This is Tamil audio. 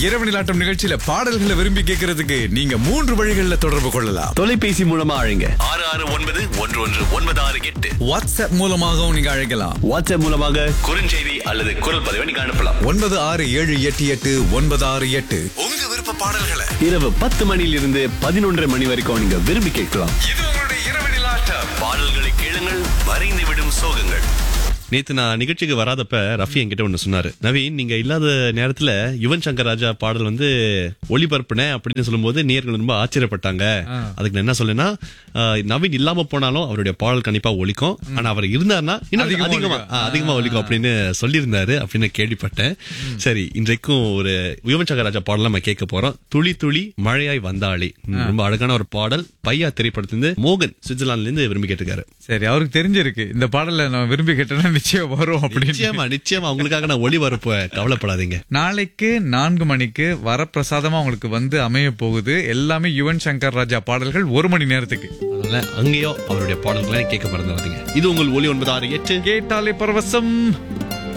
இரவு நிலாட்டம் நிகழ்ச்சியில பாடல்களை விரும்பி கேட்கறதுக்கு நீங்க மூன்று வழிகளில் தொடர்பு கொள்ளலாம் தொலைபேசி மூலமா அழைங்க ஆறு ஆறு ஒன்பது ஒன்று ஒன்று ஒன்பது ஆறு எட்டு வாட்ஸ்அப் மூலமாகவும் நீங்க அழைக்கலாம் வாட்ஸ்அப் மூலமாக குறுஞ்செய்தி அல்லது குரல் பதிவை நீங்க அனுப்பலாம் ஒன்பது ஆறு ஏழு எட்டு எட்டு ஒன்பது ஆறு எட்டு உங்க விருப்ப பாடல்களை இரவு பத்து மணியிலிருந்து பதினொன்றரை மணி வரைக்கும் நீங்க விரும்பி கேட்கலாம் இது உங்களுடைய இரவு நிலாட்டம் பாடல்களை கேளுங்கள் மறைந்து விடும் சோகங்கள் நேத்து நான் நிகழ்ச்சிக்கு வராதப்ப ரஃபி என்கிட்ட ஒண்ணு சொன்னாரு நவீன் நீங்க இல்லாத நேரத்துல யுவன் சங்கர் ராஜா பாடல் வந்து ஒளிபரப்புனேன் அப்படின்னு சொல்லும்போது நேர்கள் ரொம்ப ஆச்சரியப்பட்டாங்க அதுக்கு நான் என்ன சொல்லேன்னா ஆஹ், நவீன் இல்லாம போனாலும் அவருடைய பாடல் கண்டிப்பா ஒலிக்கும் ஆனா அவர் இருந்தாருன்னா இன்னும் அதிகமா அதிகமா ஒலிக்கும். ஆ, அதிகமா ஒலிக்கும் அப்படின்னு சொல்லியிருந்தாரு அப்படின்னு கேள்விப்பட்டேன் சரி இன்றைக்கும் ஒரு யுவன் சங்கர் ராஜா பாடல் நம்ம கேட்க போறோம் துளி துளி மழையாய் வந்தாளி ம், ரொம்ப அழகான ஒரு பாடல் பையா திரைப்படத்திலிருந்து மோகன் சுவிட்சர்லாந்துல இருந்து விரும்பி கேட்டிருக்காரு சரி அவருக்கு தெரிஞ்சிருக்கு இந்த பாடலை நான் விரும்பி கேட்டேன்னா நிச்சயம் வரும் அப்படின்னு நிச்சயமா நிச்சயமா உங்களுக்காக நான் ஒளி வரப்ப கவலைப்படாதீங்க நாளைக்கு நான்கு மணிக்கு வரப்பிரசாதமா உங்களுக்கு வந்து அமைய போகுது எல்லாமே யுவன் சங்கர் ராஜா பாடல்கள் ஒரு மணி நேரத்துக்கு அதனால அங்கேயோ அவருடைய பாடல்களை கேட்க மறந்துடாதீங்க இது உங்கள் ஒளி ஒன்பது ஆறு எட்டு கேட்டாலே பரவசம்